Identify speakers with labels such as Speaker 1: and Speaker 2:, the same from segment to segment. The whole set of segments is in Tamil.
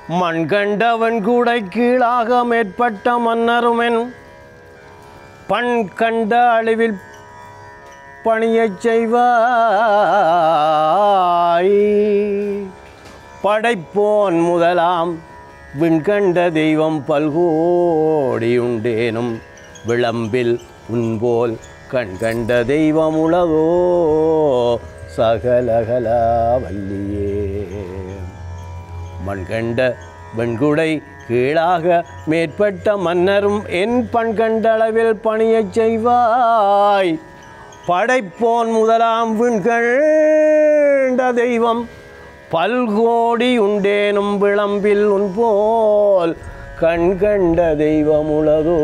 Speaker 1: மண் கண்டவன் கூட கீழாக மேற்பட்ட மன்னருமென் பண் கண்ட அழிவில் பணியச் செய்வாய் படைப்போன் முதலாம் விண்கண்ட தெய்வம் பல்கோடியுண்டேனும் விளம்பில் உன்போல் கண் கண்ட தெய்வம் உளதோ சகலகலா வல்லியே மண்கண்ட வெண்குடை கீழாக மேற்பட்ட மன்னரும் என் பண் கண்டளவில் பணியச் செய்வாய் படைப்போன் முதலாம் விண்கண்ட தெய்வம் பல்கோடி உண்டேனும் விளம்பில் உன் போல் கண் கண்ட தெய்வம் உளதோ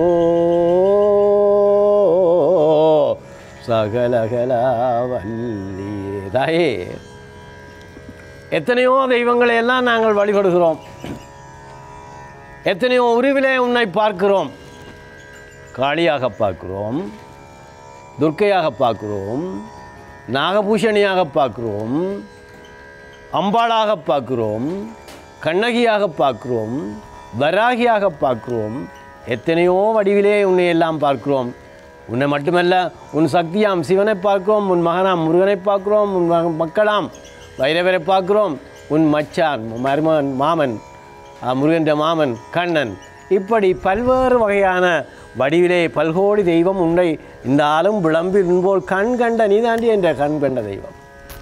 Speaker 1: சகலகலா வல்லியே தாயே எத்தனையோ தெய்வங்களை எல்லாம் நாங்கள் வழிபடுகிறோம் எத்தனையோ உருவிலே உன்னை பார்க்கிறோம் காளியாக பார்க்கிறோம் துர்க்கையாக பார்க்கிறோம் நாகபூஷணியாக பார்க்கிறோம் அம்பாளாக பார்க்கிறோம் கண்ணகியாக பார்க்கிறோம் வராகியாக பார்க்கிறோம் எத்தனையோ வடிவிலே உன்னை எல்லாம் பார்க்கிறோம் உன்னை மட்டுமல்ல உன் சக்தியாம் சிவனை பார்க்கிறோம் உன் மகனாம் முருகனை பார்க்கிறோம் உன் மக- மக்களாம் வைரவரை பார்க்கிறோம் உன் மச்சான் மருமகன் மாமன் அஹ், முருகன்ற மாமன் கண்ணன் இப்படி பல்வேறு வகையான வடிவிலே பல்கோடி தெய்வம் உன்னை இந்த ஆளும் விளம்பில் உன்போல் கண் கண்ட நீதாண்டி என்ற கண் கண்ட தெய்வம்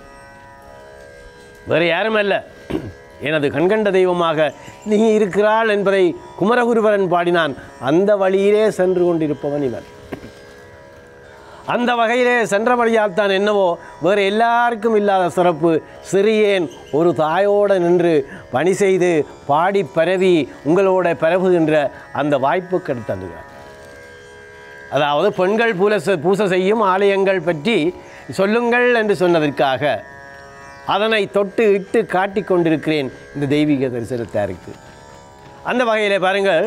Speaker 1: வேறு யாரும் அல்ல எனது கண்கண்ட தெய்வமாக நீ இருக்கிறாள் என்பதை குமரகுருவரன் பாடினான் அந்த வழியிலே சென்று கொண்டிருப்பவன் இவன் அந்த வகையிலே சென்ற வழியால் தான் என்னவோ வேறு எல்லாருக்கும் இல்லாத சிறப்பு சிறியேன் ஒரு தாயோடு நின்று பணி செய்து பாடி பரவி உங்களோட பரவுகின்ற அந்த வாய்ப்பு கிடைத்ததுகிறார் அதாவது பெண்கள் பூல பூசை செய்யும் ஆலயங்கள் பற்றி சொல்லுங்கள் என்று சொன்னதற்காக அதனை தொட்டு இட்டு காட்டிக் கொண்டிருக்கிறேன் இந்த தெய்வீக தரிசனத்தாருக்கு அந்த வகையில் பாருங்கள்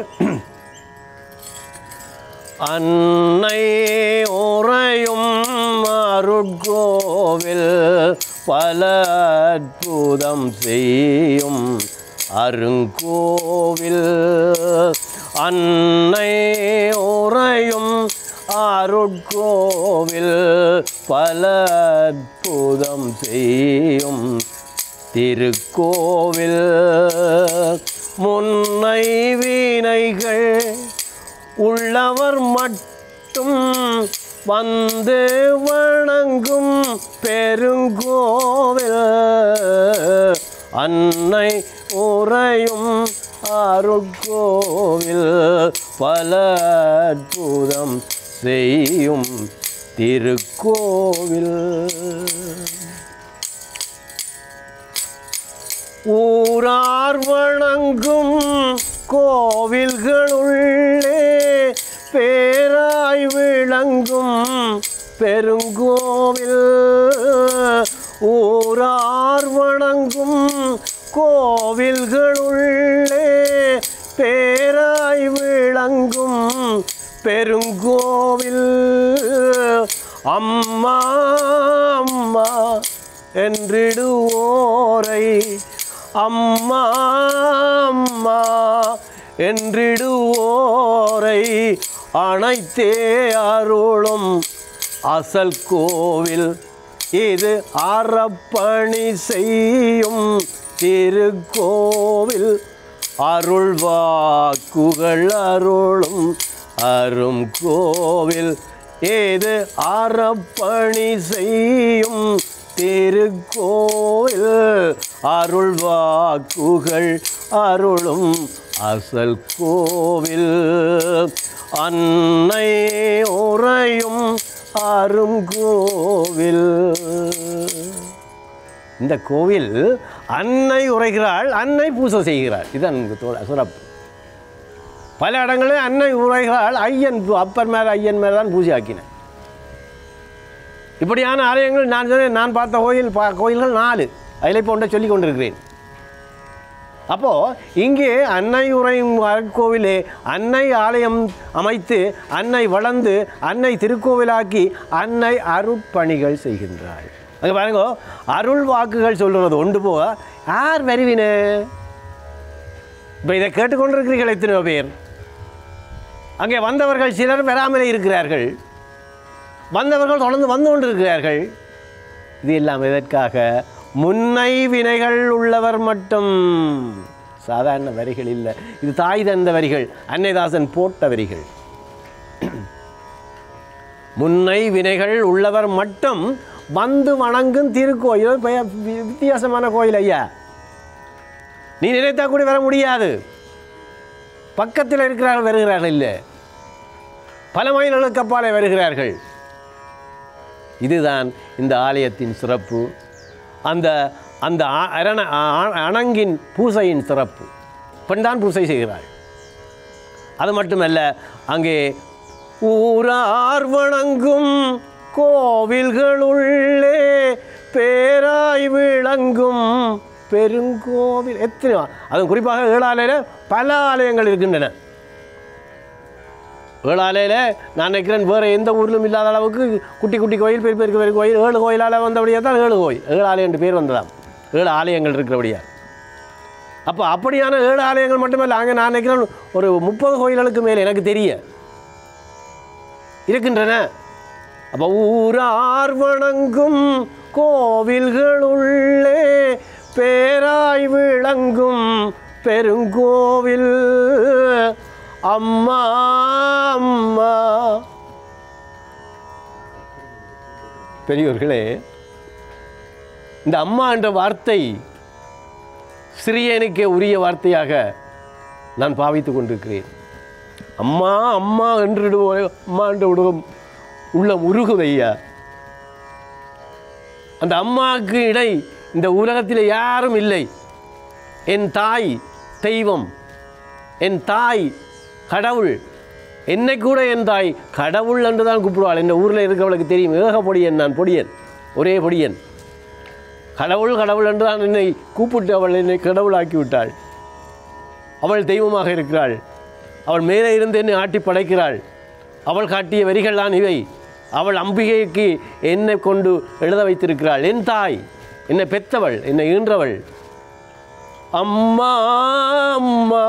Speaker 1: அன்னை உறையும் அருட்கோவில் பல அற்புதம் செய்யும் அருங்கோவில் அன்னை உறையும் அருட்கோவில் பல அற்புதம் செய்யும் திருக்கோவில் முன்னை வீணைகள் உள்ளவர் மட்டும் வந்து வணங்கும் பெருங்கோவில் அன்னை உறையும் அருட்கோவில் பல அற்புதம் செய்யும் திருக்கோவில் ஊரார் வணங்கும் கோவில்களுள்ளே பேராய் விளங்கும் பெருங்கோவில் ஊரார் வணங்கும் கோவில்களுள்ளே பேராய் விளங்கும் பெருங்கோவில் அம்மா அம்மா என்றிடுவோரை அம்மா அம்மா என்றிடுவோரை அனைத்தே அருளும் அசல் கோவில் இது அறப்பணி செய்யும் திருக்கோவில் அருள் வாக்குகள் அருளும் அரும் கோவில் ஏது அறப்பணி செய்யும் திருக்கோவில் அருள் வாக்குகள் அருளும் அசல் கோவில் அன்னை உறையும் அரும் கோவில் இந்த கோவில் அன்னை உரைகிறாள் அன்னை பூசை செய்கிறாள் இதுதான் இந்த தோழ- சிறப்பு பல இடங்களில் அன்னை உரைகிறாள் ஐயன் பூ- அப்பர் மேலே ஐயன் மேலே தான் பூஜை ஆக்கினேன் இப்படியான ஆலயங்கள் நான் சொன்னேன் நான் பார்த்த கோயில் பா கோயில்கள் நாலு அதில் இப்போ ஒன்றை சொல்லி கொண்டிருக்கிறேன் அப்போது இங்கே அன்னை உரையும் கோவிலே அன்னை ஆலயம் அமைத்து அன்னை வளர்ந்து அன்னை திருக்கோவிலாக்கி அன்னை அருட்பணிகள் செய்கின்றாள் அங்கே பாருங்க அருள் வாக்குகள் சொல்கிறது ஒன்று போக யார் வருவினே இப்போ இதை கேட்டுக்கொண்டிருக்கிறீர்கள் எத்தனையோ பேர் அங்கே வந்தவர்கள் சிலர் வராமலே இருக்கிறார்கள் வந்தவர்கள் தொடர்ந்து வந்து கொண்டிருக்கிறார்கள் இது எல்லாம் எதற்காக முன்னை வினைகள் உள்ளவர் மட்டும் சாதாரண வரிகள் இல்லை இது தாய் தந்த வரிகள் அன்னைதாசன் போட்ட வரிகள் முன்னை வினைகள் உள்ளவர் மட்டும் வந்து வணங்கும் திருக்கோயில் பெய- வி- வித்தியாசமான கோயில் ஐயா நீ நினைத்தா கூட வர முடியாது பக்கத்தில் இருக்கிறார்கள் வருகிறார்கள் இல்லை பல மைல்களுக்கு அப்பாலே வருகிறார்கள் இதுதான் இந்த ஆலயத்தின் சிறப்பு அந்த அந்த அ- அரண அ- அணங்கின் பூசையின் சிறப்பு பெண்தான் பூசை செய்கிறாள் அது மட்டுமல்ல அங்கே ஊரார் வணங்கும் கோவில்களுள்ளே பேராய் விளங்கும் பெருங்கோவில் எத்தனை அதுவும் குறிப்பாக ஏழாலையில் பல ஆலயங்கள் இருக்கின்றன ஏழாலையில் நான் நினைக்கிறேன் வேறு எந்த ஊரிலும் இல்லாத அளவுக்கு குட்டி குட்டி கோயில் பெரிய பெரிய பெரிய கோயில் ஏழு கோயிலால் வந்தபடியாக தான் ஏழு கோயில் ஏழு ஆலயம் என்று பேர் வந்ததாம் ஏழு ஆலயங்கள் இருக்கிறபடியா அப்போ அப்படியான ஏழு ஆலயங்கள் மட்டுமல்ல அங்கே நான் நினைக்கிறேன் ஒரு முப்பது கோயில்களுக்கு மேலே எனக்கு தெரிய இருக்கின்றன அப்போ ஊரார் வணங்கும் கோவில்களுள்ளே பேராய் விளங்கும் பெருங்கோவில் அம்மா அம்மா பெரியோர்களே இந்த அம்மா என்ற வார்த்தை சிறியனுக்கே உரிய வார்த்தையாக நான் பாவித்து கொண்டிருக்கிறேன் அம்மா அம்மா என்று விடுவோம் அம்மா என்று விடுவோம் உள்ளம் உருகுதையா அந்த அம்மாவுக்கு இடை இந்த உலகத்தில் யாரும் இல்லை என் தாய் தெய்வம் என் தாய் கடவுள் என்னை கூட என் தாய் கடவுள் என்று தான் கூப்பிடுவாள் இந்த ஊரில் இருக்கிறவளுக்கு தெரியும் ஏக பொடியன் நான் பொடியன் ஒரே பொடியன் கடவுள் கடவுள் என்று தான் என்னை கூப்பிட்டு அவள் என்னை கடவுளாக்கி விட்டாள் அவள் தெய்வமாக இருக்கிறாள் அவள் மேலே இருந்து என்னை ஆட்டி படைக்கிறாள் அவள் காட்டிய வரிகள் தான் இவை அவள் அம்பிகைக்கு என்னை கொண்டு எழுத வைத்திருக்கிறாள் என் தாய் என்னை பெத்தவள் என்னை ஈன்றவள் அம்மா அம்மா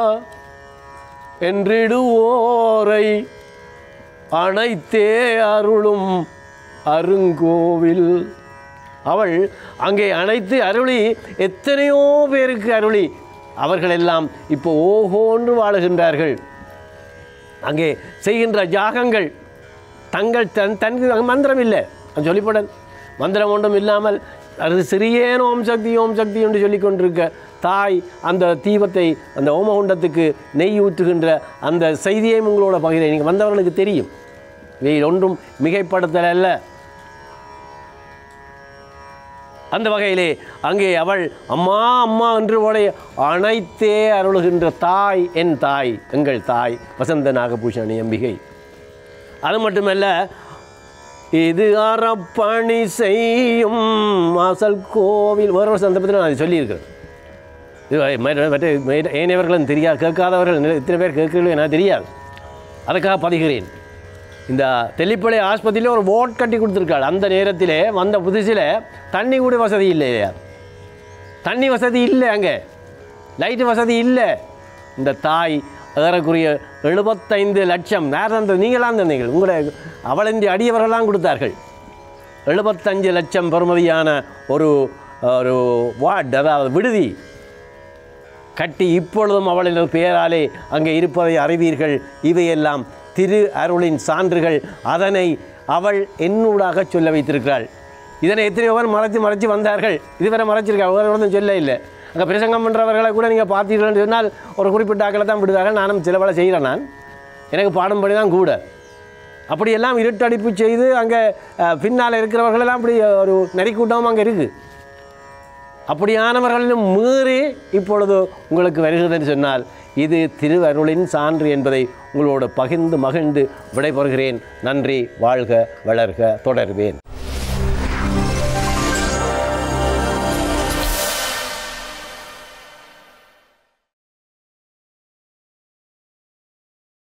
Speaker 1: என்றிடுவோரை அனைத்தே அருளும் அருங்கோவில் அவள் அங்கே அனைத்து அருளி எத்தனையோ பேருக்கு அருளி அவர்களெல்லாம் இப்போ ஓஹோன்று வாழுகின்றார்கள் அங்கே செய்கின்ற ஜாகங்கள் தங்கள் தன் தன் மந்திரம் இல்லை நான் சொல்லிப்படன் மந்திரம் ஒன்றும் இல்லாமல் அது சிறியேன் ஓம் சக்தி ஓம் சக்தி என்று சொல்லிக் கொண்டிருக்க தாய் அந்த தீபத்தை அந்த ஓமகுண்டத்துக்கு நெய் ஊற்றுகின்ற அந்த செய்தியையும் உங்களோட பகிர நீங்கள் வந்தவர்களுக்கு தெரியும் இவை ஒன்றும் மிகைப்படுத்தல் அல்ல அந்த வகையிலே அங்கே அவள் அம்மா அம்மா என்று உடைய அனைத்தே அருளுகின்ற தாய் என் தாய் எங்கள் தாய் வசந்த நாகபூஷணி அம்பிகை அது மட்டுமல்ல இது அறப்பணி செய்யும் வாசல் கோவில் வேற ஒரு சந்தர்ப்பத்தில் நான் அதை சொல்லியிருக்கிறேன் இது மற்ற மற்ற மற்ற ஏனையவர்களும் தெரியாது கேட்காதவர்கள் நிறை- இத்தனை பேர் கேட்கல எனக்கு தெரியாது அதுக்காக பதிகிறேன் இந்த தெல்லிப்பளை ஆஸ்பத்திரியில் ஒரு போட் கட்டி கொடுத்துருக்காள் அந்த நேரத்திலே வந்த புதுசில் தண்ணி கூட வசதி இல்லையா தண்ணி வசதி இல்லை அங்கே லைட்டு வசதி இல்லை இந்த தாய் ஏறக்குறைய எழுபத்தைந்து லட்சம் நேரம் அந்த நீங்களாம் தந்தீங்கள் உங்களை அவளந்தி அடியவர்களாம் கொடுத்தார்கள் எழுபத்தஞ்சு லட்சம் பெறுமதியான ஒரு ஒரு வார்டு அதாவது விடுதி கட்டி இப்பொழுதும் அவளின் பெயராலே அங்கே இருப்பதை அறிவீர்கள் இவையெல்லாம் திரு அருளின் சான்றுகள் அதனை அவள் என்னூடாக சொல்ல வைத்திருக்கிறாள் இதனை எத்தனையோ பேர் மறைச்சு மறைச்சு வந்தார்கள் இதுவரை மறைச்சிருக்காங்க வேறு ஒன்றும் சொல்ல இல்லை அங்கே பிரசங்கம் பண்ணுறவர்களை கூட நீங்கள் பார்த்தீர்கள்னு சொன்னால் ஒரு குறிப்பிட்ட ஆக்களை தான் விடுவார்கள் நானும் சில வேலை செய்கிறேன் நான் எனக்கு பாடம் படி தான் கூட அப்படியெல்லாம் இருட்டடிப்பு செய்து அங்கே பின்னால் இருக்கிறவர்களெல்லாம் அப்படி ஒரு நெறிக்கூட்டம் அங்கே இருக்குது அப்படியானவர்களிலும் மீறி இப்பொழுது உங்களுக்கு வருகிறதுன்னு சொன்னால் இது திருவருளின் சான்று என்பதை உங்களோடு பகிர்ந்து மகிழ்ந்து விடைபெறுகிறேன் நன்றி வாழ்க வளர்க தொடர்வேன்